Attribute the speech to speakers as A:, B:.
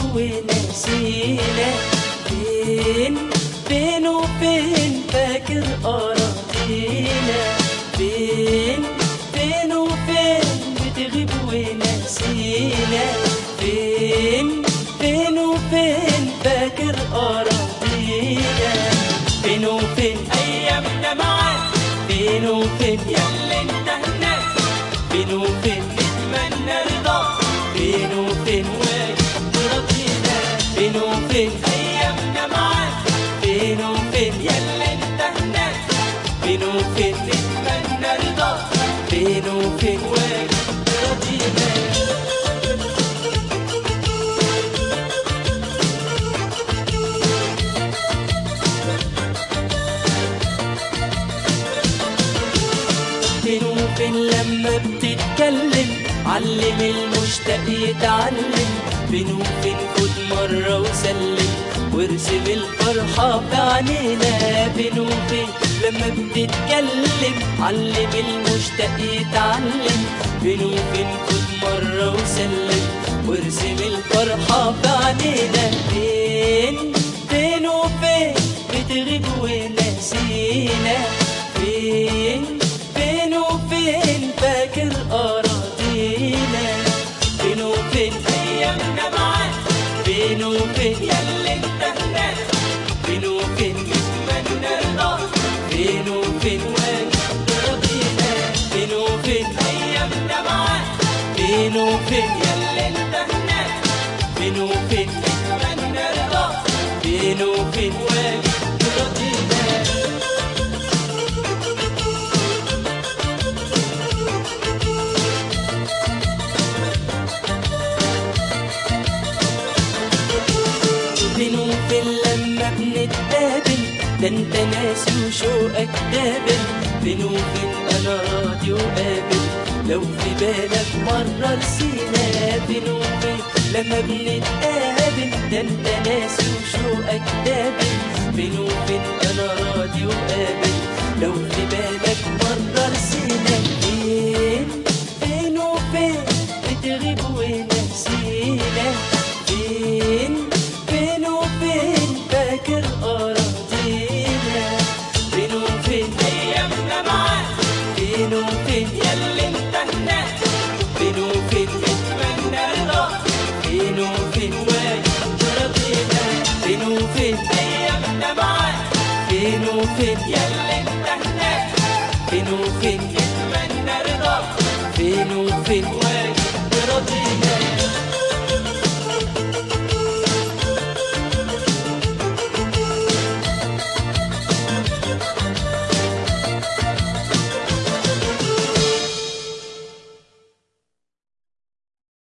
A: ونسينا فين فين وفين فاكر أراضينا فين فين وفين بتغيب ونسينا فين فين وفين فاكر أراضينا فين وفين
B: ايامنا معاك
A: فين وفين
B: ياللي انت هناك
A: فين وفين
B: نتمنى رضاك
A: فين وفين
B: ترضينا
A: فين وفين
B: ايامنا معاك
A: فين وفين
B: ياللي انت هناك
A: فين وفين
B: نتمنى رضاك
A: فين وفين
B: ترضينا
A: فين وفين لما بتتكلم علم المشتاق يتعلم فين وفين خد مرة وسلم وارسم الفرحة بعينينا فين وفين لما بتتكلم علم المشتاق يتعلم فين وفين خد مرة وسلم وارسم الفرحة بعينينا فين فين وفين بتغيب ونسينا فين فين وفين فاكر أراضينا فين وفين
B: ايامنا معاك
A: فين وفين
B: ياللي انت هناك
A: فين وفين
B: نتمنى رضاك
A: فين وفين
B: ترضينا
A: فين وفين
B: ايامنا معاك
A: فين وفين
B: ياللي انت هناك
A: فين وفين
B: نتمنى رضاك
A: فين وفين
B: ترضينا
A: فين وفين لما بنتقابل ده انت ناسي وشوقك دابل فين وفين انا راضي وقابل لو في بالك مرة رسينا فين وفين لما بنتقابل ده انت ناسي وشوقك دابل فين وفين انا راضي وقابل لو في بالك مرة رسينا فين فين وفين بتغيب ونسينا فين فين وفين فاكر أراضينا فين وفين
B: ايامنا معاك
A: فين وفين
B: ياللي انت هناك
A: فين وفين
B: نتمنى رضاك
A: فين وفين
B: ترضينا
A: فين وفين
B: ايامنا معاك
A: فين وفين
B: ياللي انت هناك
A: فين وفين
B: نتمنى رضاك
A: فين وفين
B: ترضينا